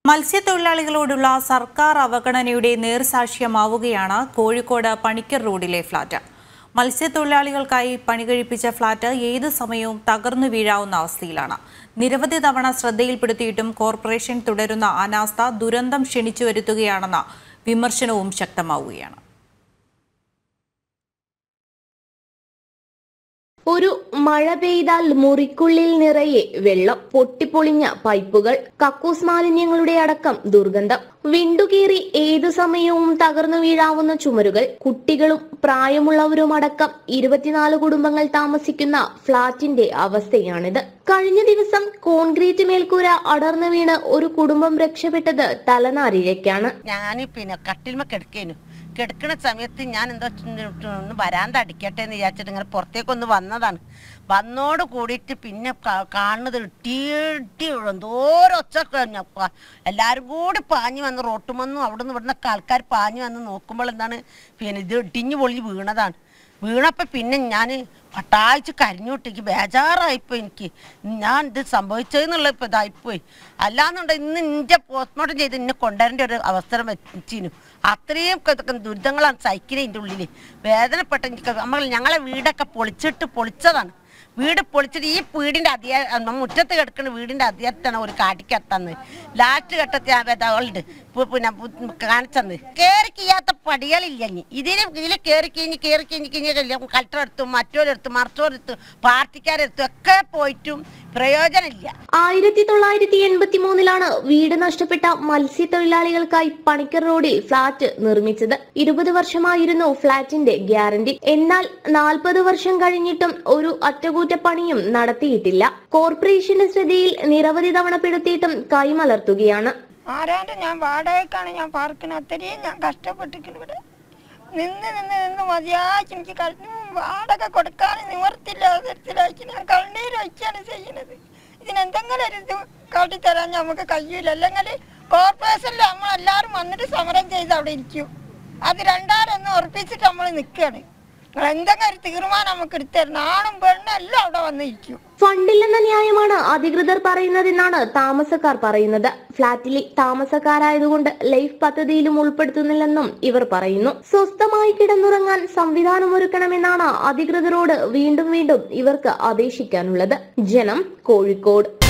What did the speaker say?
മത്സ്യത്തൊഴിലാളികളോടുള്ള സർക്കാർ അവഗണനയുടെ നേർസാക്ഷ്യമാവുകയാണ് കോഴിക്കോട് പണിക്കർ റോഡിലെ ഫ്ളാറ്റ് മത്സ്യത്തൊഴിലാളികൾക്കായി പണി കഴിപ്പിച്ച ഫ്ളാറ്റ് ഏത് സമയവും തകർന്നു വീഴാവുന്ന അവസ്ഥയിലാണ് നിരവധി തവണ ശ്രദ്ധയിൽപ്പെടുത്തിയിട്ടും കോർപ്പറേഷൻ തുടരുന്ന അനാസ്ഥ ദുരന്തം ക്ഷണിച്ചു വരുത്തുകയാണെന്ന വിമർശനവും ശക്തമാവുകയാണ് ഒരു മഴ പെയ്താൽ മുറിക്കുള്ളിൽ നിറയെ വെള്ളം പൊട്ടിപ്പൊളിഞ്ഞ പൈപ്പുകൾ കക്കൂസ് മാലിന്യങ്ങളുടെ അടക്കം ദുർഗന്ധം വിണ്ടുകീറി ഏതു സമയവും തകർന്നു വീഴാവുന്ന ചുമരുകൾ കുട്ടികളും പ്രായമുള്ളവരും അടക്കം ഇരുപത്തിനാല് കുടുംബങ്ങൾ താമസിക്കുന്ന ഫ്ളാറ്റിന്റെ അവസ്ഥയാണിത് കഴിഞ്ഞ ദിവസം കോൺക്രീറ്റ് മേൽക്കൂര അടർന്നു വീണ് ഒരു കുടുംബം രക്ഷപ്പെട്ടത് തലനാരിഴയ്ക്കാണ് ഞാൻ പിന്നെ കട്ടിൽമ കിടക്കേനു കിടക്കുന്ന സമയത്ത് ഞാൻ എന്തോ ഒന്ന് വരാന്ത അടിക്കട്ടെ എന്ന് വിചാരിച്ചിട്ട് ഇങ്ങനെ പുറത്തേക്കൊന്ന് വന്നതാണ് വന്നോട് കൂടിയിട്ട് പിന്നെ കാ- കാണുന്നത് ഇട്ടി ഇട്ടി എന്തോരം ഒച്ച കഴിഞ്ഞപ്പ എല്ലാവരും കൂടി പാഞ്ഞു വന്ന് റോട്ടുമെന്നും അവിടെ നിന്ന് ഇവിടുന്നൊക്കെ ആൾക്കാർ പാഞ്ഞു വന്ന് നോക്കുമ്പോൾ എന്താണ് പിന്നെ ഇത് ഇടിഞ്ഞു പൊളിഞ്ഞ് വീണതാണ് വീണപ്പോൾ പിന്നെ ഞാൻ പട്ടാഴ്ച കരഞ്ഞോട്ടേക്ക് ബേജാറായിപ്പോയി എനിക്ക് ഞാൻ ഇത് സംഭവിച്ചതെന്നുള്ള ഇപ്പം ഇതായിപ്പോയി അല്ലാന്നുണ്ടെങ്കിൽ ഇന്ന് ഇൻ്റെ പോസ്റ്റ്മോർട്ടം ചെയ്ത് ഇന്നെ കൊണ്ടുവരേണ്ട ഒരു അവസരം വെച്ചിരുന്നു അത്രയും ക- ക- ദുരിതങ്ങളാണ് സഹിക്കുന്നത് ഇതിൻ്റെ ഉള്ളിൽ വേദനപ്പെട്ട എനിക്ക് നമ്മൾ ഞങ്ങളെ വീടൊക്കെ പൊളിച്ചിട്ട് പൊളിച്ചതാണ് വീട് പൊളിച്ചിട്ട് ഈ വീടിൻ്റെ അധിക മുറ്റത്ത് കിടക്കുന്ന വീടിൻ്റെ അധികത്താണ് ഒരു കാട്ടിക്കത്തന്ന് ലാസ്റ്റ് ഘട്ടത്തിൽ അവളുണ്ട് പിന്നെ പു- കാണിച്ചന്ന് കയറി ചെയ്യാത്ത പടികളില്ല ഇനി ഇതിന് ഇതിൽ കയറി കഴിഞ്ഞ് കയറി കഴിഞ്ഞ് കഴിഞ്ഞാൽ കളക്ടറെടുത്തും മറ്റോരെടുത്തും മറിച്ചോരെടുത്തും പാർട്ടിക്കാരെടുത്തും ഒക്കെ പോയിട്ടും പ്രയോജനമില്ല ആയിരത്തി തൊള്ളായിരത്തി എൺപത്തി മൂന്നിലാണ് വീട് നഷ്ടപ്പെട്ട മത്സ്യത്തൊഴിലാളികൾക്കായി പണിക്കർ റോഡിൽ ഫ്ളാറ്റ് നിർമ്മിച്ചത് ഇരുപത് വർഷമായിരുന്നു ഫ്ളാറ്റിന്റെ ഗ്യാരണ്ടി എന്നാൽ നാൽപ്പത് വർഷം കഴിഞ്ഞിട്ടും ഒരു അറ്റകുറ്റപ്പണിയും നടത്തിയിട്ടില്ല കോർപ്പറേഷന്റെ ശ്രദ്ധയിൽ നിരവധി തവണ പെടുത്തിയിട്ടും കൈമലർത്തുകയാണ് ആരാണ്ട് ഞാൻ വാടകയ്ക്കാണ് ഞാൻ പാർക്കുന്നത് അത്രയും ഞാൻ കഷ്ടപ്പെട്ടിരിക്കുന്നു ഇവിടെ നിന്ന് നിന്ന് നിന്ന് മതിയാക്കി എനിക്ക് കഴിഞ്ഞു വാടക കൊടുക്കാൻ നിവർത്തില്ലാതെ തരത്തിലാക്കി ഞാൻ കണ്ണീര് വയ്ക്കാണ് ചെയ്യുന്നത് ഇതിനെന്തെങ്കിലും ഒരു ഇത് കാട്ടിത്തരാൻ നമുക്ക് കഴിയൂല അല്ലെങ്കിൽ കോർപ്പറേഷനിൽ നമ്മളെല്ലാവരും വന്നിട്ട് സമരം ചെയ്ത് അവിടെ ഇരിക്കും അത് രണ്ടാരെന്ന് ഉറപ്പിച്ചിട്ട് നമ്മൾ നിൽക്കുകയാണ് നിങ്ങൾ എന്തെങ്കിലും ഒരു തീരുമാനം നമുക്ക് എടുത്തരണം ആണും പെണ്ണും എല്ലാം അവിടെ വന്നിരിക്കും ഫണ്ടില്ലെന്ന ന്യായമാണ് അധികൃതർ പറയുന്നതെന്നാണ് താമസക്കാർ പറയുന്നത് ഫ്ളാറ്റിലെ താമസക്കാരായതുകൊണ്ട് ലൈഫ് പദ്ധതിയിലും ഉൾപ്പെടുത്തുന്നില്ലെന്നും ഇവർ പറയുന്നു സ്വസ്ഥമായി കിടന്നുറങ്ങാൻ സംവിധാനമൊരുക്കണമെന്നാണ് അധികൃതരോട് വീണ്ടും വീണ്ടും ഇവർക്ക് അപേക്ഷിക്കാനുള്ളത് ജനം കോഴിക്കോട്